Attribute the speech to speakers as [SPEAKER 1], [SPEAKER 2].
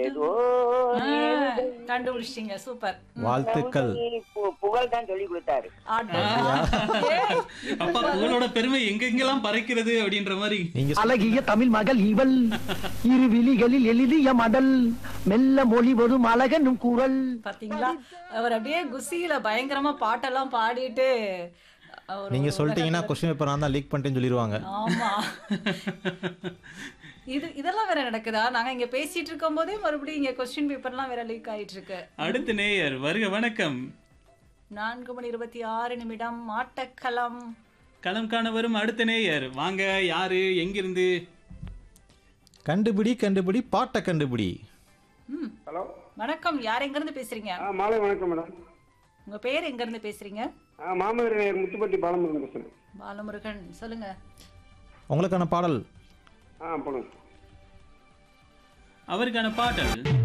[SPEAKER 1] ஏதோ
[SPEAKER 2] ஆ, கண்டுபிடிச்சிட்டீங்க சூப்பர்
[SPEAKER 3] வாழ்த்துக்கள்
[SPEAKER 1] பு- புகழ் தான் சொல்லி கொடுத்தாரு
[SPEAKER 2] ஆட்டோ. ஏய்,
[SPEAKER 4] அப்பா புகழோட பெருமை எங்கெங்கெல்லாம் பறக்கிறது அப்படின்ற மாதிரி
[SPEAKER 3] நீங்க
[SPEAKER 5] அழகிய தமிழ் மகள் இவள் இரு விழிகளில் எழுதிய மடல் மெல்ல மொழி வரும் அழகனும் குரல்
[SPEAKER 2] பாத்தீங்களா அவர் அப்படியே குசியில பயங்கரமா பாட்டெல்லாம் பாடிட்டு அவர்
[SPEAKER 3] நீங்க சொல்லிட்டீங்கன்னா கொஸ்டின் பேப்பர் நான் தான் லீக் பண்ணிட்டேன்னு சொல்லிடுவாங்க
[SPEAKER 2] ஆமா இது இதெல்லாம் வேற நடக்குதா நாங்க இங்க பேசிட்டு இருக்கும் போதே மறுபடியும் இங்க கொஸ்டின் பேப்பர்லாம் வேற லீக் ஆயிட்டு இருக்கு
[SPEAKER 4] அடுத்த நேயர் வருக வணக்கம்
[SPEAKER 2] நான்கு மணி இருபத்தி ஆறு நிமிடம் ஆட்டக்களம்
[SPEAKER 4] களம் காண வரும் அடுத்த நேயர் வாங்க யாரு எங்கிருந்து
[SPEAKER 3] கண்டுபிடி கண்டுபிடி பாட்டை கண்டுபிடி
[SPEAKER 2] ம்
[SPEAKER 6] ஹலோ
[SPEAKER 2] வணக்கம் யார் எங்க இருந்து பேசுறீங்க
[SPEAKER 6] ஆ மாலை வணக்கம் மேடம்
[SPEAKER 2] உங்க பேர் எங்க இருந்து பேசுறீங்க
[SPEAKER 6] ஆ மாமதுரை முத்துப்பட்டி பாலமுருகன் பேசுகிறேன்
[SPEAKER 2] பாலமுருகன் சொல்லுங்க
[SPEAKER 3] உங்களுக்கான பாடல்
[SPEAKER 6] ஆ போடுங்க
[SPEAKER 4] அவருக்கான பாடல்